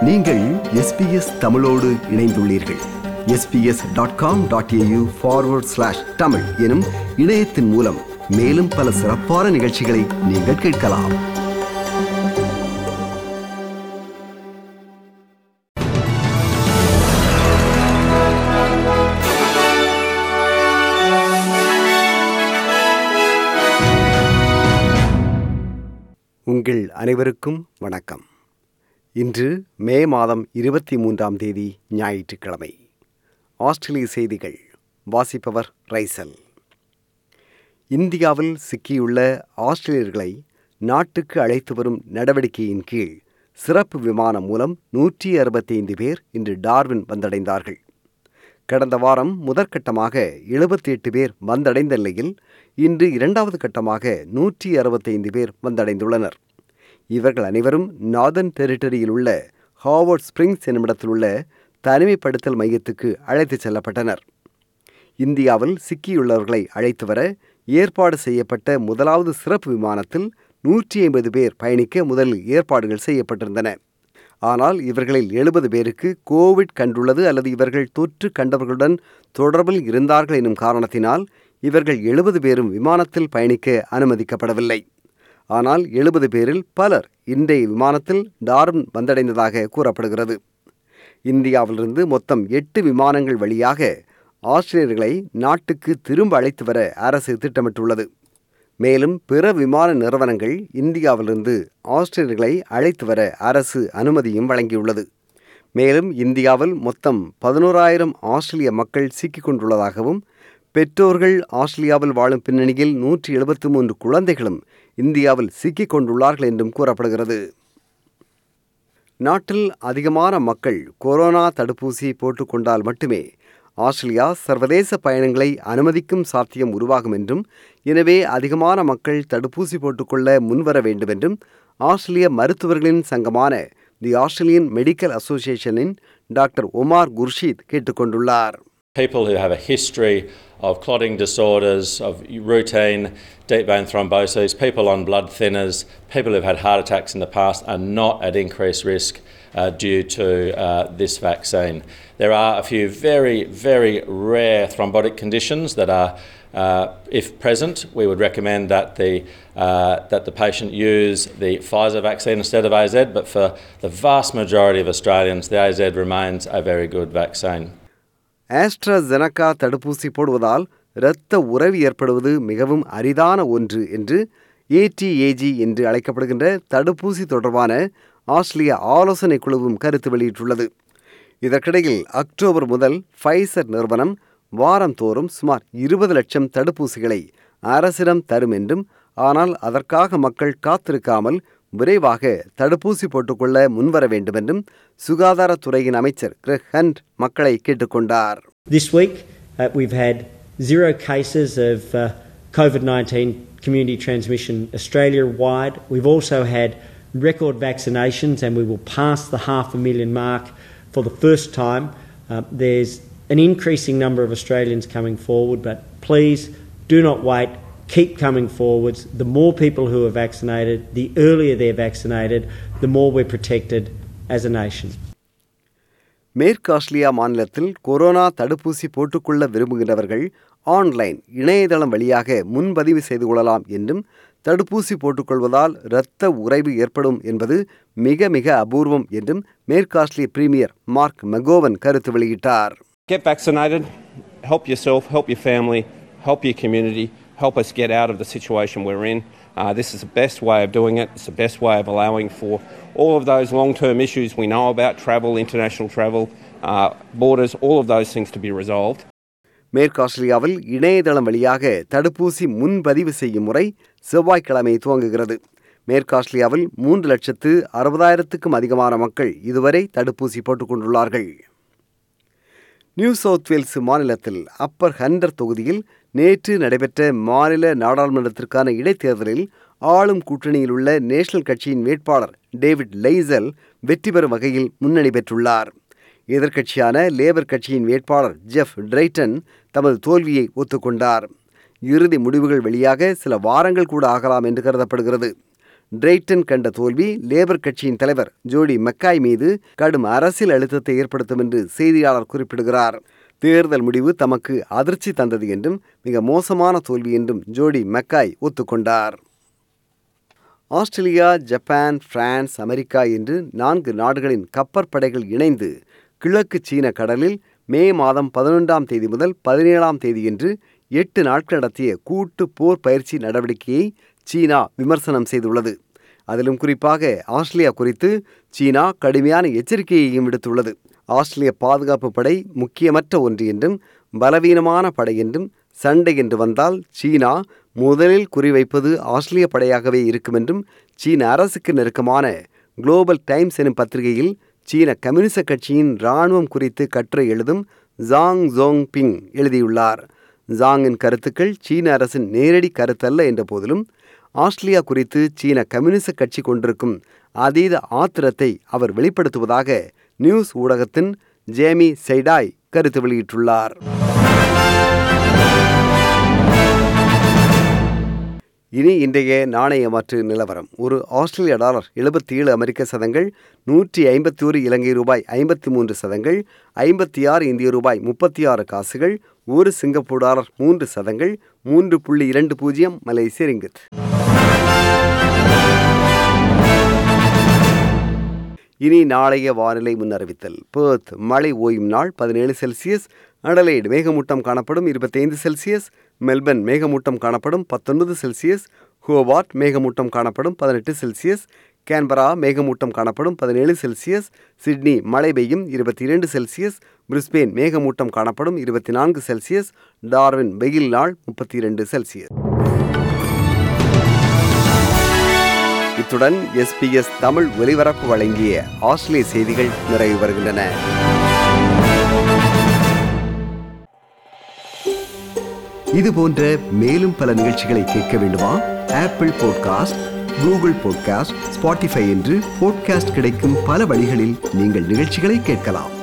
நீங்கள் எஸ்பிஎஸ் தமிழோடு இணைந்துள்ளீர்கள் SBS dot com dot AU forward slash Tamil எனும் இணையத்தின் மூலம் மேலும் பல சிறப்பான நிகழ்ச்சிகளை நீங்கள் கேட்கலாம் உங்கள் அனைவருக்கும் வணக்கம் இன்று மே மாதம் இருபத்தி மூன்றாம் தேதி ஞாயிற்றுக்கிழமை ஆஸ்திரேலிய செய்திகள் வாசிப்பவர் ரைசல் இந்தியாவில் சிக்கியுள்ள ஆஸ்திரேலியர்களை நாட்டுக்கு அழைத்து வரும் நடவடிக்கையின் கீழ் சிறப்பு விமானம் மூலம் நூற்றி அறுபத்தைந்து பேர் இன்று டார்வின் வந்தடைந்தார்கள் கடந்த வாரம் முதற்கட்டமாக எழுபத்தி எட்டு பேர் வந்தடைந்த நிலையில் இன்று இரண்டாவது கட்டமாக நூற்றி அறுபத்தைந்து பேர் வந்தடைந்துள்ளனர் இவர்கள் அனைவரும் நார்தன் டெரிட்டரியில் உள்ள ஹாவர்ட் ஸ்பிரிங்ஸ் என்னுமிடத்தில் உள்ள தனிமைப்படுத்தல் மையத்துக்கு அழைத்துச் செல்லப்பட்டனர் இந்தியாவில் சிக்கியுள்ளவர்களை அழைத்து வர ஏற்பாடு செய்யப்பட்ட முதலாவது சிறப்பு விமானத்தில் நூற்றி ஐம்பது பேர் பயணிக்க முதலில் ஏற்பாடுகள் செய்யப்பட்டிருந்தன ஆனால் இவர்களில் எழுபது பேருக்கு கோவிட் கண்டுள்ளது அல்லது இவர்கள் தொற்று கண்டவர்களுடன் தொடர்பில் இருந்தார்கள் எனும் காரணத்தினால் இவர்கள் எழுபது பேரும் விமானத்தில் பயணிக்க அனுமதிக்கப்படவில்லை ஆனால் எழுபது பேரில் பலர் இன்றைய விமானத்தில் டார்வன் வந்தடைந்ததாக கூறப்படுகிறது இந்தியாவிலிருந்து மொத்தம் எட்டு விமானங்கள் வழியாக ஆஸ்திரேலியர்களை நாட்டுக்கு திரும்ப அழைத்து வர அரசு திட்டமிட்டுள்ளது மேலும் பிற விமான நிறுவனங்கள் இந்தியாவிலிருந்து ஆஸ்திரேலியர்களை அழைத்து வர அரசு அனுமதியும் வழங்கியுள்ளது மேலும் இந்தியாவில் மொத்தம் பதினோராயிரம் ஆஸ்திரேலிய மக்கள் சிக்கிக் கொண்டுள்ளதாகவும் பெற்றோர்கள் ஆஸ்திரேலியாவில் வாழும் பின்னணியில் நூற்றி எழுபத்தி மூன்று குழந்தைகளும் இந்தியாவில் சிக்கிக் கொண்டுள்ளார்கள் என்றும் கூறப்படுகிறது நாட்டில் அதிகமான மக்கள் கொரோனா தடுப்பூசி போட்டுக்கொண்டால் மட்டுமே ஆஸ்திரேலியா சர்வதேச பயணங்களை அனுமதிக்கும் சாத்தியம் உருவாகும் என்றும் எனவே அதிகமான மக்கள் தடுப்பூசி போட்டுக்கொள்ள முன்வர வேண்டும் என்றும் ஆஸ்திரேலிய மருத்துவர்களின் சங்கமான தி ஆஸ்திரேலியன் மெடிக்கல் அசோசியேஷனின் டாக்டர் ஒமார் குர்ஷீத் கேட்டுக்கொண்டுள்ளார் People who have a history of clotting disorders, of routine deep vein thrombosis, people on blood thinners, people who've had heart attacks in the past are not at increased risk uh, due to uh, this vaccine. There are a few very, very rare thrombotic conditions that are, uh, if present, we would recommend that the, uh, that the patient use the Pfizer vaccine instead of AZ, but for the vast majority of Australians, the AZ remains a very good vaccine. ஆஸ்ட்ராஜெனக்கா தடுப்பூசி போடுவதால் இரத்த உறவு ஏற்படுவது மிகவும் அரிதான ஒன்று என்று ADAG என்று அழைக்கப்படுகின்ற தடுப்பூசி தொடர்பான ஆஸ்திரேலிய ஆலோசனை குழுவும் கருத்து வெளியிட்டுள்ளது இதற்கிடையில் அக்டோபர் முதல் ஃபைசர் நிறுவனம் வாரந்தோறும் சுமார் இருபது லட்சம் தடுப்பூசிகளை அரசிடம் தரும் என்றும் ஆனால் அதற்காக மக்கள் காத்திருக்காமல் விரைவாக தடுப்பூசி போட்டுக்கொள்ள முன்வர வேண்டும் என்றும் சுகாதாரத்துறையின் அமைச்சர் கிரெக் ஹண்ட் மக்களை கேட்டுக்கொண்டார் This week, uh, we've had zero cases of uh, COVID 19 community transmission Australia wide. We've also had record vaccinations, and we will pass the half a million mark for the first time. Uh, there's an increasing number of Australians coming forward, but please do not wait. Keep coming forwards. The more people who are vaccinated, the earlier they're vaccinated, the more we're protected as a nation. மேற்கு Australia மாநிலத்தில் corona தடுப்பூசி போட்டுக்கொள்ள விரும்புகின்றவர்கள் online இணையதளம் வழியாக முன்பதிவு செய்து கொள்ளலாம் என்றும் தடுப்பூசி போட்டுக்கொள்வதால் இரத்த உறைவு ஏற்படும் என்பது மிக மிக அபூர்வம் என்றும் மேற்கு ஆஸ்திரேலிய பிரீமியர் மார்க் மெகோவன் கருத்து வெளியிட்டார் Get vaccinated, help yourself, help your family, help your community, help us get out of the situation we're in. Uh, this is the best way of doing it. It's the best way of allowing for all of those long term issues we know about travel, international travel, uh, borders, all of those things to be resolved. மேற்கு ஆஸ்திரேலியாவில் இணையதளம் வழியாக தடுப்பூசி முன்பதிவு செய்யும் முறை செவ்வாய்க்கிழமை துவங்குகிறது மேற்கு ஆஸ்திரேலியாவில் மூன்று லட்சத்து அறுபதாயிரத்துக்கும் அதிகமான மக்கள் இதுவரை தடுப்பூசி போட்டுக்கொண்டுள்ளார்கள் நியூ சவுத் வேல்ஸ் மாநிலத்தில் அப்பர் ஹண்டர் தொகுதியில் நேற்று நடைபெற்ற மாநில நாடாளுமன்றத்திற்கான இடைத்தேர்தலில் ஆளும் கூட்டணியில் உள்ள நேஷனல் கட்சியின் வேட்பாளர் டேவிட் லைசல் வெற்றி பெறும் வகையில் முன்னணி பெற்றுள்ளார் எதிர்க்கட்சியான லேபர் கட்சியின் வேட்பாளர் ஜெஃப் டிரைட்டன் தமது தோல்வியை ஒத்துக்கொண்டார் இறுதி முடிவுகள் வெளியாக சில வாரங்கள் கூட ஆகலாம் என்று கருதப்படுகிறது டிரைட்டன் கண்ட தோல்வி லேபர் கட்சியின் தலைவர் ஜோடி மெக்காய் மீது கடும் அரசியல் அழுத்தத்தை ஏற்படுத்தும் என்று செய்தியாளர் குறிப்பிடுகிறார் தேர்தல் முடிவு தமக்கு அதிர்ச்சி தந்தது என்றும் மிக மோசமான தோல்வி என்றும் ஜோடி மெக்காய் ஒத்துக்கொண்டார் ஆஸ்திரேலியா ஜப்பான் பிரான்ஸ் அமெரிக்கா என்று நான்கு நாடுகளின் கப்பற்படைகள் இணைந்து கிழக்கு சீன கடலில் மே மாதம் பதினொன்றாம் தேதி முதல் பதினேழாம் தேதியன்று எட்டு நாட்கள் நடத்திய கூட்டு போர் பயிற்சி நடவடிக்கையை சீனா விமர்சனம் செய்துள்ளது அதிலும் குறிப்பாக ஆஸ்திரேலியா குறித்து சீனா கடுமையான எச்சரிக்கையையும் விடுத்துள்ளது ஆஸ்திரேலிய பாதுகாப்பு படை முக்கியமற்ற ஒன்று என்றும் பலவீனமான படை என்றும் சண்டை என்று வந்தால் சீனா முதலில் குறிவைப்பது ஆஸ்திரேலிய படையாகவே இருக்கும் என்றும் சீன அரசுக்கு நெருக்கமான குளோபல் டைம்ஸ் எனும் பத்திரிகையில் சீன கம்யூனிச கட்சியின் இராணுவம் குறித்து கட்டுரை எழுதும் ஜாங் ஜோங் பிங் எழுதியுள்ளார் ஜாங்கின் கருத்துக்கள் சீன அரசின் நேரடி கருத்தல்ல என்ற போதிலும் ஆஸ்திரேலியா குறித்து சீன கம்யூனிச கட்சி கொண்டிருக்கும் அதீத ஆத்திரத்தை அவர் வெளிப்படுத்துவதாக நியூஸ் ஊடகத்தின் ஜேமி செய்டாய் கருத்து வெளியிட்டுள்ளார் இனி இன்றைய நாணய மாற்று நிலவரம் ஒரு ஆஸ்திரேலிய டாலர் எழுபத்தி ஏழு அமெரிக்க சதங்கள் நூற்றி ஐம்பத்தி ஒரு இலங்கை ரூபாய் ஐம்பத்தி மூன்று சதங்கள் ஐம்பத்தி ஆறு இந்திய ரூபாய் முப்பத்தி ஆறு காசுகள் ஒரு சிங்கப்பூர் டாலர் மூன்று சதங்கள் மூன்று புள்ளி இரண்டு பூஜ்ஜியம் மலேசிய ரிங்கித் இனி நாளைய வானிலை முன்னறிவித்தல் பேர்த் மழை ஓயும் நாள் பதினேழு செல்சியஸ் அடலைடு மேகமூட்டம் காணப்படும் இருபத்தைந்து செல்சியஸ் மெல்பர்ன் மேகமூட்டம் காணப்படும் பத்தொன்பது செல்சியஸ் ஹோவார்ட் மேகமூட்டம் காணப்படும் பதினெட்டு செல்சியஸ் கேன்பரா மேகமூட்டம் காணப்படும் பதினேழு செல்சியஸ் சிட்னி மழை பெய்யும் இருபத்தி இரண்டு செல்சியஸ் பிரிஸ்பெயின் மேகமூட்டம் காணப்படும் இருபத்தி நான்கு செல்சியஸ் டார்வின் வெயில் நாள் முப்பத்தி இரண்டு செல்சியஸ் இத்துடன் எஸ்பிஎஸ் தமிழ் ஒலிபரப்பு வழங்கிய ஆஸ்திரேலிய செய்திகள் நிறைவு வருகின்றன இது போன்ற மேலும் பல நிகழ்ச்சிகளை கேட்க வேண்டுமா Apple podcast Google podcast Spotify என்று பாட்காஸ்ட் கிடைக்கும் பல வழிகளில் நீங்கள் நிகழ்ச்சிகளை கேட்கலாம்